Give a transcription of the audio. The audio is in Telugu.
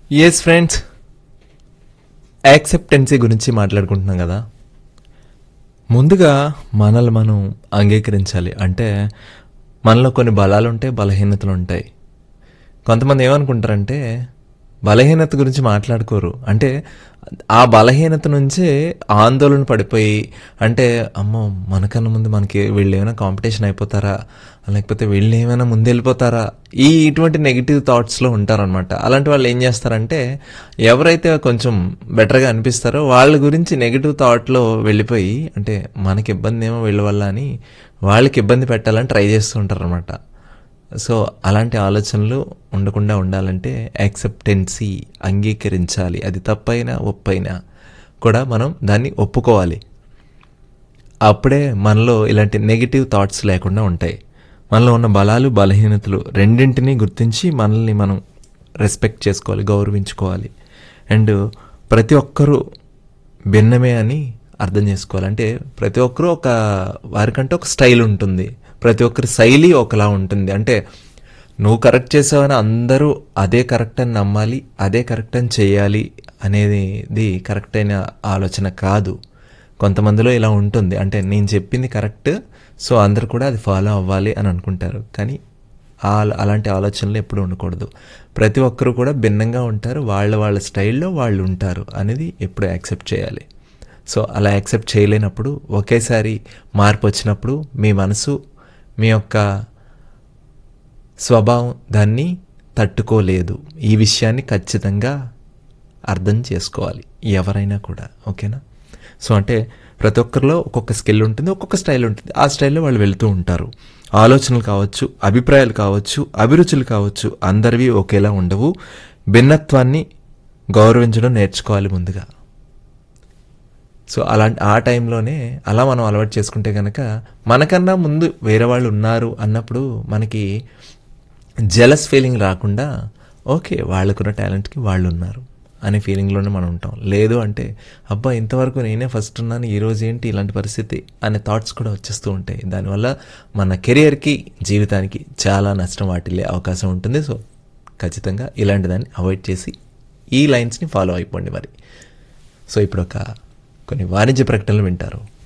ఎస్ ఫ్రెండ్స్ యాక్సెప్టెన్సీ గురించి మాట్లాడుకుంటున్నాం కదా ముందుగా మనల్ని మనం అంగీకరించాలి అంటే మనలో కొన్ని బలాలు ఉంటాయి బలహీనతలు ఉంటాయి కొంతమంది ఏమనుకుంటారంటే బలహీనత గురించి మాట్లాడుకోరు అంటే ఆ బలహీనత నుంచే ఆందోళన పడిపోయి అంటే అమ్మో మనకన్నా ముందు మనకి వీళ్ళు ఏమైనా కాంపిటీషన్ అయిపోతారా లేకపోతే వీళ్ళు ఏమైనా ముందు వెళ్ళిపోతారా ఈ ఇటువంటి నెగిటివ్ థాట్స్లో ఉంటారనమాట అలాంటి వాళ్ళు ఏం చేస్తారంటే ఎవరైతే కొంచెం బెటర్గా అనిపిస్తారో వాళ్ళ గురించి నెగిటివ్ థాట్లో వెళ్ళిపోయి అంటే మనకి ఇబ్బంది ఏమో వీళ్ళ వల్ల అని వాళ్ళకి ఇబ్బంది పెట్టాలని ట్రై చేస్తూ ఉంటారు అనమాట సో అలాంటి ఆలోచనలు ఉండకుండా ఉండాలంటే యాక్సెప్టెన్సీ అంగీకరించాలి అది తప్పైనా ఒప్పైనా కూడా మనం దాన్ని ఒప్పుకోవాలి అప్పుడే మనలో ఇలాంటి నెగిటివ్ థాట్స్ లేకుండా ఉంటాయి మనలో ఉన్న బలాలు బలహీనతలు రెండింటినీ గుర్తించి మనల్ని మనం రెస్పెక్ట్ చేసుకోవాలి గౌరవించుకోవాలి అండ్ ప్రతి ఒక్కరూ భిన్నమే అని అర్థం చేసుకోవాలి అంటే ప్రతి ఒక్కరూ ఒక వారికంటే ఒక స్టైల్ ఉంటుంది ప్రతి ఒక్కరి శైలి ఒకలా ఉంటుంది అంటే నువ్వు కరెక్ట్ చేసావని అందరూ అదే కరెక్ట్ అని నమ్మాలి అదే కరెక్ట్ అని చేయాలి అనేది కరెక్ట్ అయిన ఆలోచన కాదు కొంతమందిలో ఇలా ఉంటుంది అంటే నేను చెప్పింది కరెక్ట్ సో అందరు కూడా అది ఫాలో అవ్వాలి అని అనుకుంటారు కానీ ఆ అలాంటి ఆలోచనలు ఎప్పుడు ఉండకూడదు ప్రతి ఒక్కరు కూడా భిన్నంగా ఉంటారు వాళ్ళ వాళ్ళ స్టైల్లో వాళ్ళు ఉంటారు అనేది ఎప్పుడు యాక్సెప్ట్ చేయాలి సో అలా యాక్సెప్ట్ చేయలేనప్పుడు ఒకేసారి మార్పు వచ్చినప్పుడు మీ మనసు మీ యొక్క స్వభావం దాన్ని తట్టుకోలేదు ఈ విషయాన్ని ఖచ్చితంగా అర్థం చేసుకోవాలి ఎవరైనా కూడా ఓకేనా సో అంటే ప్రతి ఒక్కరిలో ఒక్కొక్క స్కిల్ ఉంటుంది ఒక్కొక్క స్టైల్ ఉంటుంది ఆ స్టైల్లో వాళ్ళు వెళ్తూ ఉంటారు ఆలోచనలు కావచ్చు అభిప్రాయాలు కావచ్చు అభిరుచులు కావచ్చు అందరివి ఒకేలా ఉండవు భిన్నత్వాన్ని గౌరవించడం నేర్చుకోవాలి ముందుగా సో అలాంటి ఆ టైంలోనే అలా మనం అలవాటు చేసుకుంటే కనుక మనకన్నా ముందు వేరే వాళ్ళు ఉన్నారు అన్నప్పుడు మనకి జెలస్ ఫీలింగ్ రాకుండా ఓకే వాళ్ళకున్న టాలెంట్కి వాళ్ళు ఉన్నారు అనే ఫీలింగ్లోనే మనం ఉంటాం లేదు అంటే అబ్బా ఇంతవరకు నేనే ఫస్ట్ ఉన్నాను ఈరోజు ఏంటి ఇలాంటి పరిస్థితి అనే థాట్స్ కూడా వచ్చేస్తూ ఉంటాయి దానివల్ల మన కెరియర్కి జీవితానికి చాలా నష్టం వాటిల్లే అవకాశం ఉంటుంది సో ఖచ్చితంగా ఇలాంటి దాన్ని అవాయిడ్ చేసి ఈ లైన్స్ని ఫాలో అయిపోండి మరి సో ఇప్పుడు ఒక కొన్ని వాణిజ్య ప్రకటనలు వింటారు